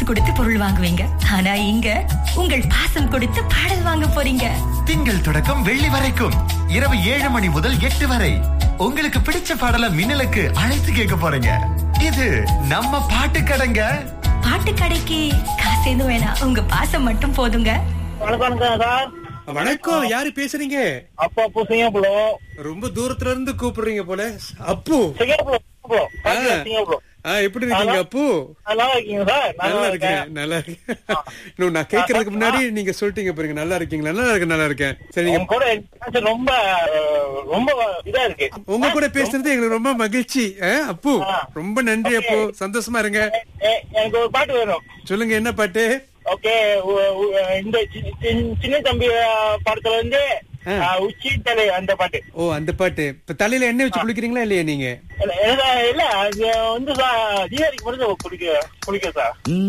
கொடுத்து பொருள் வாங்குவீங்க ஆனா இங்க உங்கள் பாசம் கொடுத்து பாடல் வாங்க போறீங்க திங்கள் தொடக்கம் வெள்ளி வரைக்கும் இரவு ஏழு மணி முதல் எட்டு வரை உங்களுக்கு பிடிச்ச பாடல மின்னலுக்கு அழைத்து கேட்க போறீங்க இது நம்ம பாட்டு கடைங்க பாட்டு கடைக்கு காசு எதுவும் வேணாம் உங்க பாசம் மட்டும் போதுங்க வணக்கம் சார் வணக்கம் யாரு பேசுறீங்க அப்பா அப்போ சிங்கப்பூர் ரொம்ப தூரத்துல இருந்து கூப்பிடுறீங்க போல அப்பு சிங்கப்பூர் சிங்கப்பூர் ஆ. சிங்கப்பூர் ஆ, எப்படி இருக்கீங்க அப்பு நல்லா இருக்கீங்க சார் நல்லா இருக்கேன் நல்லா இருக்கேன் இன்னும் நான் கேக்குறதுக்கு முன்னாடி நீங்க சொல்லிட்டீங்க பாருங்க நல்லா இருக்கீங்களா நல்லா இருக்கேன் நல்லா இருக்கேன் சரி நீங்க உங்க கூட எனக்கு ரொம்ப அஹ், ரொம்ப இதா இருக்கு உங்க கூட பேசுறது எங்களுக்கு ரொம்ப மகிழ்ச்சி ஆ, அப்பு ஆ. ரொம்ப நன்றி அப்பு சந்தோஷமா இருங்க எ- எனக்கு ஒரு பாட்டு வேணும் சொல்லுங்க என்ன பாட்டு ஓகே இந்த சி- சி- சின்ன தம்பி அஹ், படத்துல இருந்து ஆ. அஹ், உச்சி தலை அந்த பாட்டு ஓ அந்த பாட்டு இப்ப தலையில எண்ணெய் வச்சு குளிக்கிறீங்களா இல்லையா நீங்க இல்ல, எனக்கு இல்ல அது வந்து சார் தீபாவளிக்கு மட்டும் குடிக்க குடிக்க சார்